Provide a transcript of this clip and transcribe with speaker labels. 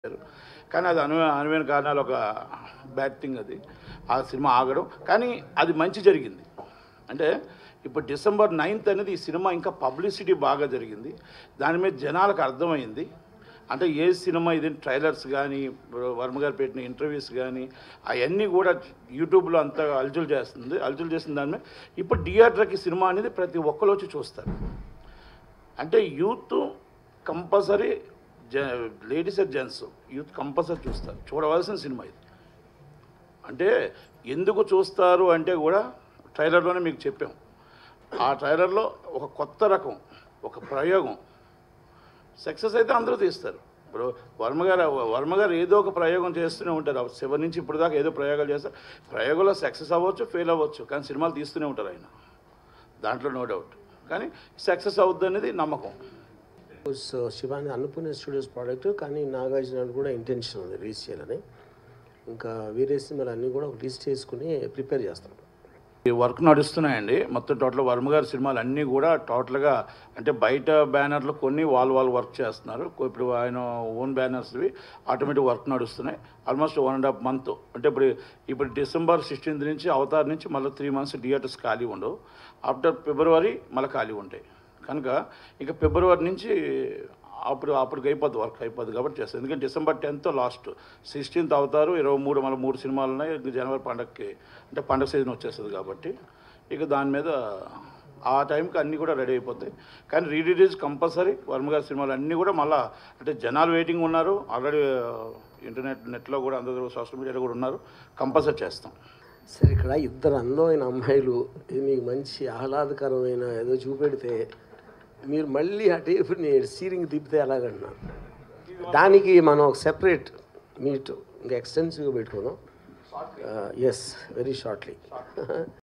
Speaker 1: కానీ అది అను అనువైన కారణాలు ఒక బ్యాడ్ థింగ్ అది ఆ సినిమా ఆగడం కానీ అది మంచి జరిగింది అంటే ఇప్పుడు డిసెంబర్ నైన్త్ అనేది ఈ సినిమా ఇంకా పబ్లిసిటీ బాగా జరిగింది దాని మీద జనాలకు అర్థమైంది అంటే ఏ సినిమా ఇది ట్రైలర్స్ కానీ వర్మ గారు పెట్టిన ఇంటర్వ్యూస్ కానీ అవన్నీ కూడా యూట్యూబ్లో అంతా అల్జులు చేస్తుంది అల్జులు చేసిన దాని మీద ఇప్పుడు థియేటర్కి సినిమా అనేది ప్రతి ఒక్కరు వచ్చి చూస్తారు అంటే యూత్ కంపల్సరీ జ ladies and gents youth compulsory చూస్తారు చూడవలసిన సినిమా ఇది అంటే ఎందుకు చూస్తారు అంటే కూడా ట్రైలర్లోనే మీకు చెప్పాం ఆ ట్రైలర్లో ఒక కొత్త రకం ఒక ప్రయోగం సక్సెస్ అయితే అందరూ తీస్తారు ఇప్పుడు వర్మ గారు వర్మ గారు ఏదో ఒక ప్రయోగం చేస్తూనే ఉంటారు సెవెన్ నుంచి ఇప్పుడు దాకా ఏదో ప్రయోగాలు చేస్తారు ప్రయోగంలో సక్సెస్ అవ్వచ్చు ఫెయిల్ అవ్వచ్చు కానీ సినిమాలు తీస్తూనే ఉంటారు ఆయన దాంట్లో నో డౌట్ కానీ సక్సెస్ అవుద్ది అనేది నమ్మకం
Speaker 2: so Shivani Annapurna studios product కానీ నాగార్జున కూడా ఇంటెన్షన్ ఉంది రిలీజ్ చేయాలని ఇంకా వేరే సినిమాలు అన్నీ కూడా లిస్ట్ చేసుకుని ప్రిపేర్ చేస్తాం
Speaker 1: ఈ వర్క్ నడుస్తున్నాయండి మొత్తం టోటల్ వర్మ గారి సినిమాలు అన్నీ కూడా టోటల్గా అంటే బయట బ్యానర్లు కొన్ని వాళ్ళు వాళ్ళు వర్క్ చేస్తున్నారు ఇప్పుడు ఆయన ఓన్ బ్యానర్స్వి ఆటోమేటిక్ వర్క్ నడుస్తున్నాయి almost one and half month అంటే ఇప్పుడు ఇప్పుడు డిసెంబర్ సిక్స్టీన్త్ నుంచి అవతార్ నుంచి మళ్ళీ త్రీ మంత్స్ థియేటర్స్ ఖాళీ ఉండవు ఆఫ్టర్ ఫిబ్రవరి మళ్ళీ ఖాళీ ఉంటాయి కనుక ఇక ఫిబ్రవరి నుంచి అప్పుడు అప్పటికి అయిపోద్ది వర్క్ అయిపోద్ది కాబట్టి చేస్తాం ఎందుకంటే డిసెంబర్ టెన్త్ లాస్ట్ సిక్స్టీన్త్ అవుతారు ఇరవై మూడు మళ్ళీ మూడు సినిమాలు ఉన్నాయి ఇంక జనవరి పండగకి అంటే పండగ సీజన్ వచ్చేస్తుంది కాబట్టి ఇక దాని మీద ఆ టైంకి అన్నీ కూడా రెడీ అయిపోతాయి కానీ రీ రిలీజ్ కంపల్సరీ వర్మ గారి సినిమాలు అన్నీ కూడా మళ్ళీ అంటే జనాలు వెయిటింగ్ ఉన్నారు ఆల్రెడీ ఇంటర్నెట్ నెట్లో కూడా అందరూ సోషల్ మీడియాలో కూడా ఉన్నారు కంపల్సరీ చేస్తాం
Speaker 2: సరే ఇక్కడ ఇద్దరు అందమైన అమ్మాయిలు ఇది మీకు మంచి ఆహ్లాదకరమైన ఏదో చూపెడితే మీరు మళ్ళీ ఆ టేపుని సీరింగ్ తిప్పితే ఎలాగంటున్నారు దానికి మనం ఒక సెపరేట్ మీట్ ఇంకా ఎక్స్టెన్సివ్గా పెట్టుకుందాం ఎస్ వెరీ షార్ట్లీ